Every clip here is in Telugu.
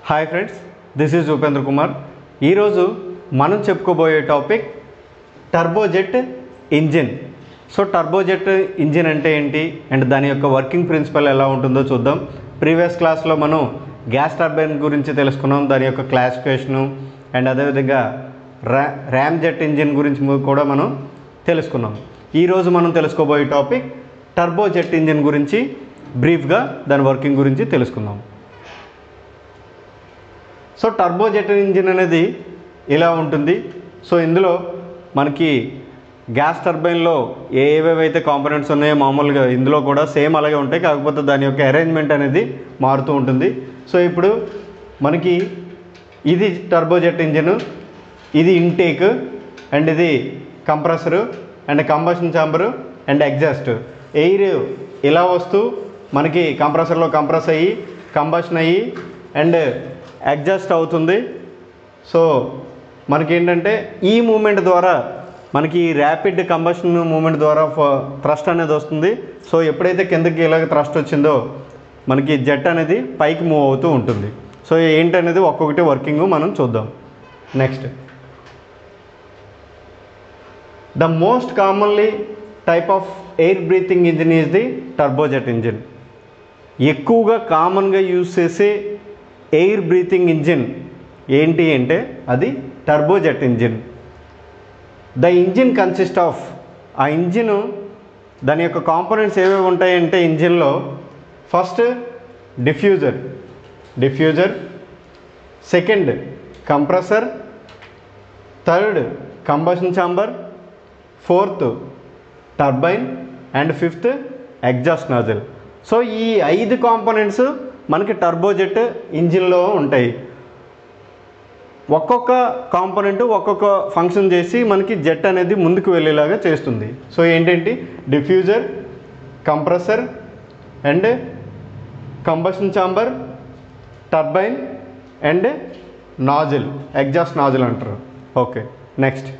hi friends this is Upendra Kumar ఈరోజు మనం చెప్పుకోబోయే topic turbojet engine so turbojet engine అంటే ఏంటి అండ్ దాని యొక్క వర్కింగ్ ప్రిన్సిపల్ ఎలా ఉంటుందో చూద్దాం ప్రీవియస్ క్లాస్లో మనం గ్యాస్ టర్బైన్ గురించి తెలుసుకున్నాం దాని యొక్క క్లాసిఫికేషను అండ్ అదేవిధంగా రా ర్యామ్ జెట్ ఇంజిన్ గురించి ము- కూడా మనం తెలుసుకున్నాం ఈరోజు మనం తెలుసుకోబోయే టాపిక్ టర్బోజెట్ ఇంజిన్ గురించి బ్రీఫ్గా దాని వర్కింగ్ గురించి తెలుసుకుందాం సో టర్బోజెట్ ఇంజిన్ అనేది ఇలా ఉంటుంది సో ఇందులో మనకి గ్యాస్ టర్బైన్లో ఏవేవైతే కాంపోనెంట్స్ ఉన్నాయో మామూలుగా ఇందులో కూడా సేమ్ అలాగే ఉంటాయి కాకపోతే దాని యొక్క అరేంజ్మెంట్ అనేది మారుతూ ఉంటుంది సో ఇప్పుడు మనకి ఇది టర్బోజెట్ ఇంజిన్ ఇది ఇంటేక్ అండ్ ఇది compressor and combustion chamber and exhaust air ఇలా వస్తూ మనకి కంప్రెసర్లో కంప్రెస్ అయ్యి కంబషన్ అయ్యి అండ్ అడ్జస్ట్ అవుతుంది సో మనకేంటంటే ఈ మూమెంట్ ద్వారా మనకి ర్యాపిడ్ కంబషన్ మూమెంట్ ద్వారా థ్రస్ట్ అనేది వస్తుంది సో ఎప్పుడైతే కిందకి ఇలాగ థ్రస్ట్ వచ్చిందో మనకి జెట్ అనేది పైకి మూవ్ అవుతూ ఉంటుంది సో ఏంటనేది ఒక్కొక్కటి వర్కింగ్ మనం చూద్దాం next the most commonly type of air breathing engine is the turbojet engine ఎక్కువగా కామన్గా యూజ్ చేసే ఎయిర్ బ్రీతింగ్ ఇంజిన్ ఏంటి అంటే అది turbojet engine the engine consist of ఆ ఇంజిన్ దాని యొక్క కాంపోనెంట్స్ ఏవేవి ఉంటాయంటే ఇంజిన్లో first diffuser diffuser second compressor third combustion chamber fourth turbine and fifth exhaust nozzle so ఈ ఐదు కాంపోనెంట్స్ మనకి టర్బోజెట్ ఇంజిన్లో ఉంటాయి ఒక్కొక్క కాంపోనెంట్ ఒక్కొక్క ఫంక్షన్ చేసి మనకి జెట్ అనేది ముందుకు వెళ్ళేలాగా చేస్తుంది సో ఏంటంటే diffuser compressor and combustion chamber turbine and nozzle exhaust nozzle అంటారు ఓకే నెక్స్ట్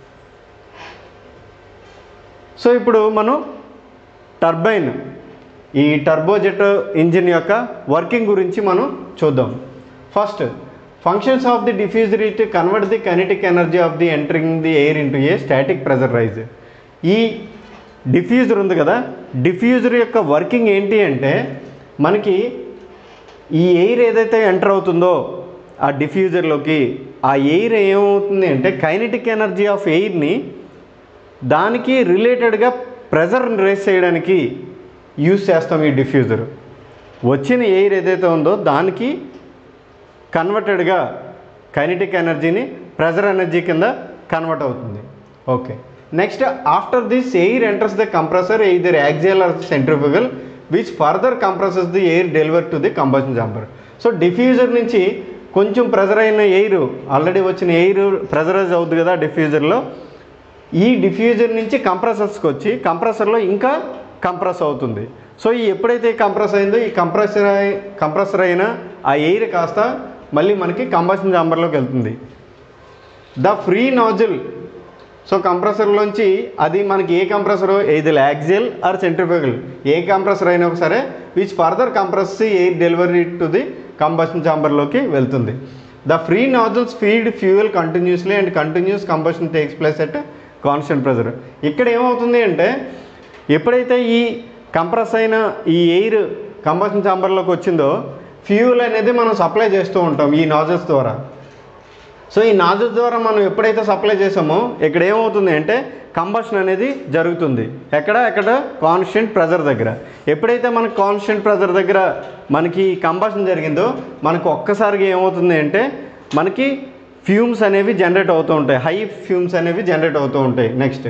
సో ఇప్పుడు మనం టర్బైన్ ఈ టర్బోజెట్ ఇంజిన్ యొక్క వర్కింగ్ గురించి మనం చూద్దాం first functions of the diffuser it convert the kinetic energy of the entering the air into a static pressure rise ఈ డిఫ్యూజర్ ఉంది కదా డిఫ్యూజర్ యొక్క వర్కింగ్ ఏంటి అంటే మనకి ఈ ఎయిర్ ఏదైతే ఎంటర్ అవుతుందో ఆ డిఫ్యూజర్లోకి ఆ ఎయిర్ ఏమవుతుంది అంటే కైనెటిక్ ఎనర్జీ ఆఫ్ ఎయిర్ని దానికి రిలేటెడ్గా ప్రెజర్ రేస్ చేయడానికి యూస్ చేస్తాం ఈ డిఫ్యూజర్ వచ్చిన ఎయిర్ ఏదైతే ఉందో దానికి కన్వర్టెడ్గా కైనెటిక్ ఎనర్జీని ప్రెజర్ ఎనర్జీ కింద కన్వర్ట్ అవుతుంది okay next after this air enters the compressor either axial or centrifugal which further compresses the air deliver to the combustion chamber so diffuser నుంచి కొంచెం ప్రెజర్ అయిన ఎయిర్ ఆల్రెడీ వచ్చిన ఎయిర్ ప్రెజరైజ్ అవుతుంది కదా డిఫ్యూజర్లో ఈ డిఫ్యూజర్ నుంచి కంప్రెసర్స్కి వచ్చి కంప్రెసర్లో ఇంకా కంప్రెస్ అవుతుంది సో ఈ ఎప్పుడైతే కంప్రెస్ అయిందో ఈ కంప్రెసర్ అయి కంప్రెసర్ అయిన ఆ ఎయిర్ కాస్త మళ్ళీ మనకి కంబషన్ చాంబర్లోకి వెళ్తుంది ద ఫ్రీ నాజిల్ సో కంప్రెసర్లోంచి అది మనకి ఏ కంప్రెసర్ ఇది యాక్సియల్ ఆర్ సెంట్రిఫ్యూగల్ ఏ కంప్రెసర్ అయినా సరే which further compress air delivery to the combustion చాంబర్లోకి వెళ్తుంది the free nozzles feed fuel continuously and continuous combustion takes place at constant pressure ఇక్కడ ఏమవుతుంది అంటే ఎప్పుడైతే ఈ కంప్రెస్ అయిన ఈ ఎయిర్ కంబషన్ చాంబర్లోకి వచ్చిందో ఫ్యూయల్ అనేది మనం సప్లై చేస్తూ ఉంటాం ఈ నాజిల్స్ ద్వారా సో ఈ నాజిల్ ద్వారా మనం ఎప్పుడైతే సప్లై చేసామో ఇక్కడ ఏమవుతుంది అంటే కంబషన్ అనేది జరుగుతుంది ఎక్కడ ఎక్కడ కాన్స్టెంట్ ప్రెజర్ దగ్గర ఎప్పుడైతే మనకి కాన్స్టెంట్ ప్రెజర్ దగ్గర మనకి కంబషన్ జరిగిందో మనకు ఒక్కసారిగా ఏమవుతుంది అంటే మనకి ఫ్యూమ్స్ అనేవి జనరేట్ అవుతూ ఉంటాయి హై ఫ్యూమ్స్ అనేవి జనరేట్ అవుతూ ఉంటాయి next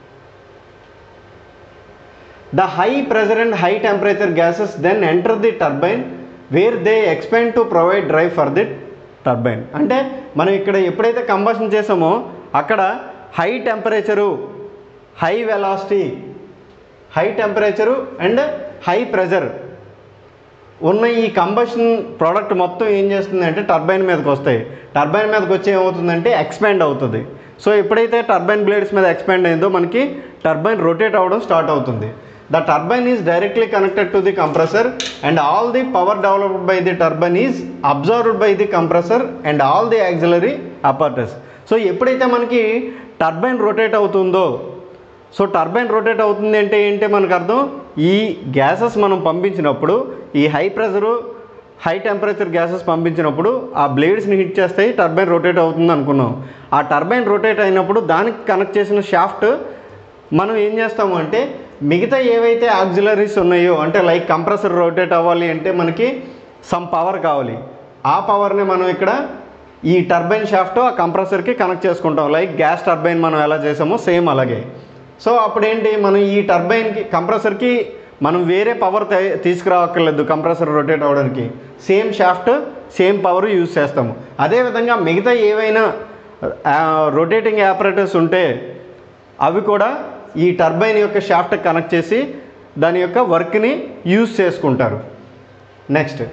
the high pressure and high temperature gases then enter the turbine where they expand to provide drive for the turbine అంటే మనం ఇక్కడ ఎప్పుడైతే కంబషన్ చేసామో అక్కడ high temperature high velocity high temperature and high pressure ఉన్న ఈ కంబషన్ ప్రోడక్ట్ మొత్తం ఏం చేస్తుంది అంటే టర్బైన్ మీదకి వస్తాయి టర్బైన్ మీదకి వచ్చి ఏమవుతుందంటే ఎక్స్పాండ్ అవుతుంది సో ఎప్పుడైతే టర్బైన్ బ్లేడ్స్ మీద ఎక్స్పాండ్ అయిందో మనకి టర్బైన్ రొటేట్ అవ్వడం స్టార్ట్ అవుతుంది the turbine is directly connected to the compressor and all the power developed by the turbine is absorbed by the compressor and all the auxiliary apparatus so ఎప్పుడైతే మనకి టర్బైన్ రొటేట్ అవుతుందో సో టర్బైన్ రొటేట్ అవుతుంది అంటే ఏంటి మనకు అర్థం ఈ గ్యాసెస్ మనం పంపించినప్పుడు ఈ high pressure high temperature gases పంపించినప్పుడు ఆ బ్లేడ్స్ని హిట్ చేస్తాయి టర్బైన్ రొటేట్ అవుతుంది అనుకున్నాం ఆ టర్బైన్ రొటేట్ అయినప్పుడు దానికి కనెక్ట్ చేసిన షాఫ్ట్ మనం ఏం చేస్తాము అంటే మిగతా ఏవైతే ఆక్సిలరీస్ ఉన్నాయో అంటే లైక్ కంప్రెసర్ రొటేట్ అవ్వాలి అంటే మనకి సమ్ పవర్ కావాలి ఆ పవర్ని మనం ఇక్కడ ఈ టర్బైన్ షాఫ్ట్ ఆ కంప్రెసర్కి కనెక్ట్ చేసుకుంటాం లైక్ గ్యాస్ టర్బైన్ మనం ఎలా చేసామో సేమ్ అలాగే సో అప్పుడేంటి మనం ఈ టర్బైన్కి కంప్రెసర్కి మనం వేరే పవర్ తీసుకురావక్కర్లేదు కంప్రెసర్ రొటేట్ అవ్వడానికి same shaft same power use చేస్తాము అదేవిధంగా మిగతా ఏవైనా రొటేటింగ్ ఆపరేటర్స్ ఉంటే అవి కూడా ఈ టర్బైన్ యొక్క షాఫ్ట్ కనెక్ట్ చేసి దాని యొక్క వర్క్ని యూజ్ చేసుకుంటారు next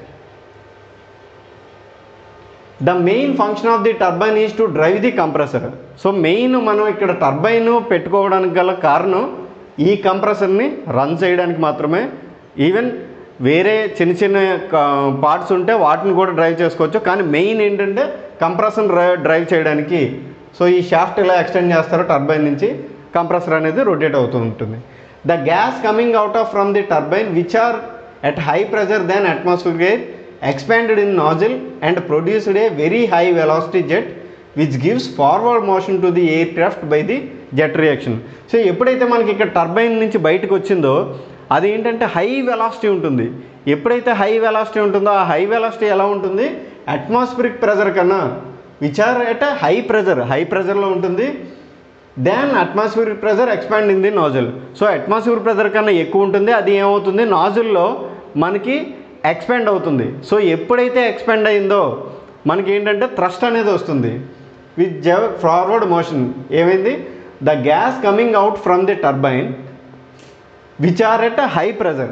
the main function of the turbine is to drive the compressor so main మనం ఇక్కడ టర్బైన్ పెట్టుకోవడానికి గల కారణం ఈ కంప్రెసర్ని రన్ చేయడానికి మాత్రమే ఈవెన్ వేరే చిన్న చిన్న పార్ట్స్ ఉంటే వాటిని కూడా డ్రైవ్ చేసుకోవచ్చు కానీ మెయిన్ ఏంటంటే కంప్రెసర్ డ్రైవ్ చేయడానికి సో ఈ షాఫ్ట్ ఇలా ఎక్స్టెండ్ చేస్తారు టర్బైన్ నుంచి కంప్రెసర్ అనేది రొటేట్ అవుతూ ఉంటుంది the gas coming out of from the turbine which are at high pressure then atmosphere air expanded in nozzle and produced a very high velocity jet which gives forward motion to the aircraft by the jet reaction so ఎప్పుడైతే మనకి ఇక్కడ టర్బైన్ నుంచి బయటకు వచ్చిందో అది ఏంటంటే హై వెలాసిటీ ఉంటుంది ఎప్పుడైతే హై వెలాసిటీ ఉంటుందో ఆ హై వెలాసిటీ ఎలా ఉంటుంది అట్మాస్ఫిరిక్ ప్రెజర్ కన్నా which are at high pressure high ప్రెజర్లో ఉంటుంది then atmospheric pressure expand in the nozzle so atmosphere pressure కన్నా ఎక్కువ ఉంటుంది అది ఏమవుతుంది నాజిల్లో మనకి ఎక్స్పాండ్ అవుతుంది సో ఎప్పుడైతే ఎక్స్పాండ్ అయిందో మనకి ఏంటంటే థ్రస్ట్ అనేది వస్తుంది విత్ జ ఫార్వర్డ్ మోషన్ ఏమైంది the gas coming out from the turbine which are at high pressure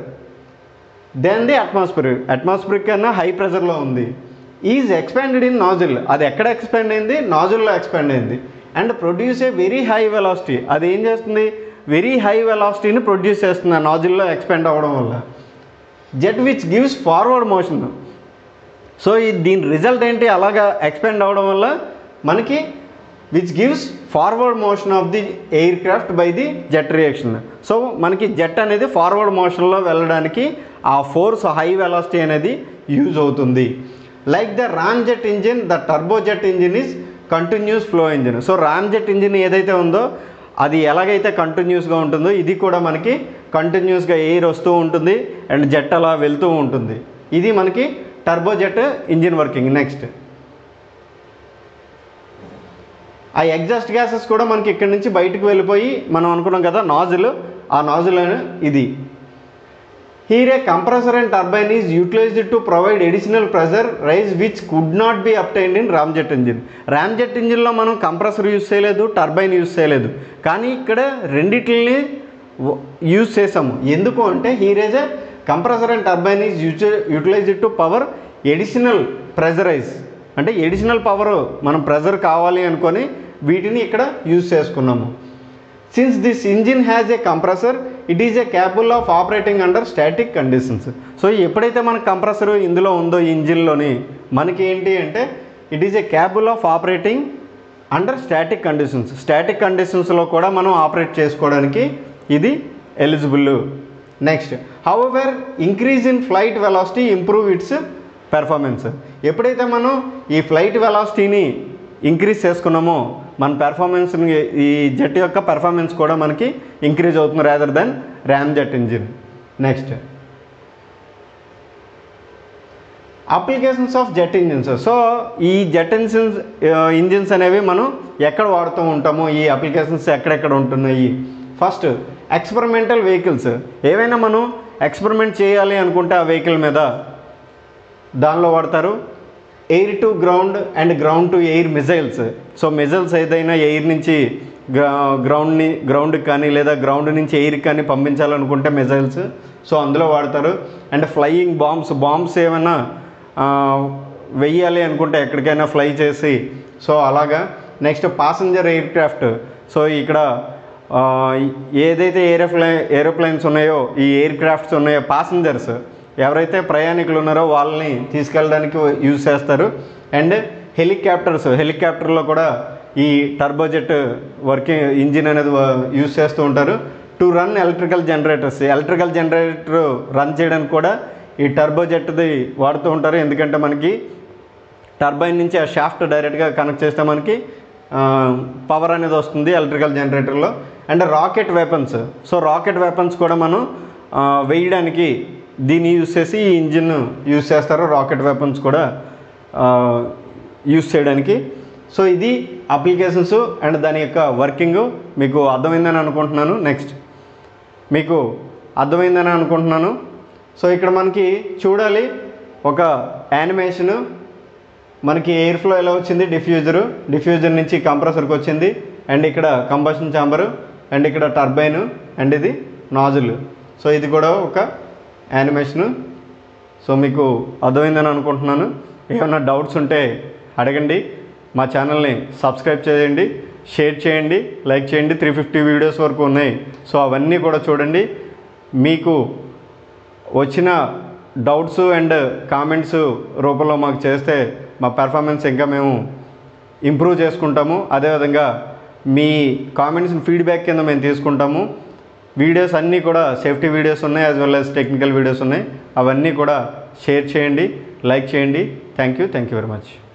then the atmosphere atmosphere కన్నా హై ప్రెజర్లో ఉంది ఈజ్ ఎక్స్పాండెడ్ ఇన్ నాజిల్ అది ఎక్కడ ఎక్స్పాండ్ అయింది నాజిల్లో ఎక్స్పాండ్ అయింది and produce a very high velocity అది ఏం చేస్తుంది వెరీ హై వెలాసిటీని ప్రొడ్యూస్ చేస్తుంది ఆ నాజిల్లో ఎక్స్పాండ్ అవ్వడం వల్ల jet which gives forward motion so ఈ దీని రిజల్ట్ ఏంటి అలాగా ఎక్స్పాండ్ అవ్వడం వల్ల మనకి which gives forward motion of the aircraft by the jet reaction so మనకి జెట్ అనేది ఫార్వర్డ్ మోషన్లో వెళ్ళడానికి ఆ ఫోర్స్ హై వెలాసిటీ అనేది యూజ్ అవుతుంది like the ramjet engine the turbojet engine is continuous flow engine so ramjet engine ఏదైతే ఉందో అది ఎలాగైతే కంటిన్యూస్గా ఉంటుందో ఇది కూడా మనకి కంటిన్యూస్గా ఎయిర్ వస్తూ ఉంటుంది అండ్ జెట్ అలా వెళ్తూ ఉంటుంది ఇది మనకి turbojet engine working next ఆ ఎగ్జాస్ట్ గ్యాసెస్ కూడా మనకి ఇక్కడి నుంచి బయటకు వెళ్ళిపోయి మనం అనుకున్నాం కదా నాజిల్ ఆ నాజిల్ ఇది here a compressor and turbine is utilized to provide additional pressure rise which could not be obtained in ramjet engine ramjet ఇంజిన్లో మనం కంప్రెసర్ యూజ్ చేయలేదు టర్బైన్ యూజ్ చేయలేదు కానీ ఇక్కడ రెండిటిని యూజ్ చేసాము ఎందుకు అంటే here as a compressor and turbine is use utilized to power additional pressurize అంటే ఎడిషనల్ పవర్ మనం ప్రెజర్ కావాలి అనుకొని వీటిని ఇక్కడ యూజ్ చేసుకున్నాము since this engine has a compressor it is a capable of operating under static conditions so ఎప్పుడైతే మన కంప్రెసర్ ఇందులో ఉందో ఈ ఇంజిన్లోని మనకి ఏంటి అంటే it is a capable of operating under static conditions static కండిషన్స్లో కూడా మనం ఆపరేట్ చేసుకోవడానికి ఇది eligible next however increase in flight velocity improve its performance ఎప్పుడైతే మనం ఈ ఫ్లైట్ వెలాసిటీని ఇంక్రీజ్ చేసుకున్నామో మన పెర్ఫార్మెన్స్ని ఈ జెట్ యొక్క పెర్ఫార్మెన్స్ కూడా మనకి ఇంక్రీజ్ అవుతుంది rather than ramjet engine next applications of jet engines so ఈ జెట్ ఇంజిన్స్ ఇంజిన్స్ అనేవి మనం ఎక్కడ వాడుతూ ఉంటామో ఈ అప్లికేషన్స్ ఎక్కడెక్కడ ఉంటున్నాయి ఫస్ట్ ఎక్స్పెరిమెంటల్ వెహికల్స్ ఏవైనా మనం ఎక్స్పెరిమెంట్ చేయాలి అనుకుంటే ఆ వెహికల్ మీద దానిలో వాడతారు air to ground and ground to air missiles so missiles ఏదైనా ఎయిర్ నుంచి గ్రౌ గ్రౌండ్ని గ్రౌండ్కి కానీ లేదా గ్రౌండ్ నుంచి ఎయిర్కి కానీ పంపించాలనుకుంటే మిజైల్స్ సో అందులో వాడతారు అండ్ ఫ్లయింగ్ బాంబ్స్ బాంబ్స్ ఏమైనా ఆ, వెయ్యాలి అనుకుంటే ఎక్కడికైనా ఫ్లై చేసి సో అలాగా next passenger aircraft so ఇక్కడ ఆ, ఏదైతే ఏరోప్లే ఏరోప్లేన్స్ ఉన్నాయో ఈ ఎయిర్ క్రాఫ్ట్స్ ఉన్నాయో ప్యాసింజర్స్ ఎవరైతే ప్రయాణికులు ఉన్నారో వాళ్ళని తీసుకెళ్ళడానికి యూజ్ చేస్తారు అండ్ హెలికాప్టర్స్ హెలికాప్టర్లో కూడా ఈ టర్బోజెట్ వర్కింగ్ ఇంజిన్ అనేది యూజ్ చేస్తూ ఉంటారు to run electrical generators electrical generator run చేయడానికి కూడా ఈ టర్బోజెట్ది వాడుతూ ఉంటారు ఎందుకంటే మనకి టర్బైన్ నుంచి ఆ షాఫ్ట్ డైరెక్ట్గా కనెక్ట్ చేస్తే మనకి పవర్ అనేది వస్తుంది ఎలక్ట్రికల్ జనరేటర్లో and rocket weapons so rocket weapons కూడా మనం ఆ, వేయడానికి దీన్ని యూజ్ చేసి ఈ ఇంజిన్ యూజ్ చేస్తారు రాకెట్ వెపన్స్ కూడా యూజ్ చేయడానికి సో ఇది అప్లికేషన్స్ అండ్ దాని యొక్క వర్కింగ్ మీకు అర్థమైందని అనుకుంటున్నాను నెక్స్ట్ మీకు అర్థమైందని అనుకుంటున్నాను సో ఇక్కడ మనకి చూడాలి ఒక యానిమేషను మనకి ఎయిర్ ఫ్లో ఎలా వచ్చింది డిఫ్యూజరు డిఫ్యూజర్ నుంచి కంప్రెసర్కి వచ్చింది అండ్ ఇక్కడ కంబషన్ ఛాంబరు అండ్ ఇక్కడ టర్బైన్ అండ్ ఇది నాజుల్ సో ఇది కూడా ఒక యానిమేషను సో మీకు అర్థమైందని అనుకుంటున్నాను ఏమైనా డౌట్స్ ఉంటే అడగండి మా ఛానల్ని సబ్స్క్రైబ్ చేయండి షేర్ చేయండి లైక్ చేయండి త్రీ ఫిఫ్టీ వీడియోస్ వరకు ఉన్నాయి సో అవన్నీ కూడా చూడండి మీకు వచ్చిన డౌట్స్ అండ్ కామెంట్స్ రూపంలో మాకు చేస్తే మా పెర్ఫార్మెన్స్ ఇంకా మేము ఇంప్రూవ్ చేసుకుంటాము అదేవిధంగా మీ కామెంట్స్ ఫీడ్బ్యాక్ కింద మేము తీసుకుంటాము వీడియోస్ అన్నీ కూడా సేఫ్టీ వీడియోస్ ఉన్నాయి as well as technical videos ఉన్నాయి అవన్నీ కూడా షేర్ చేయండి లైక్ చేయండి thank you thank you very much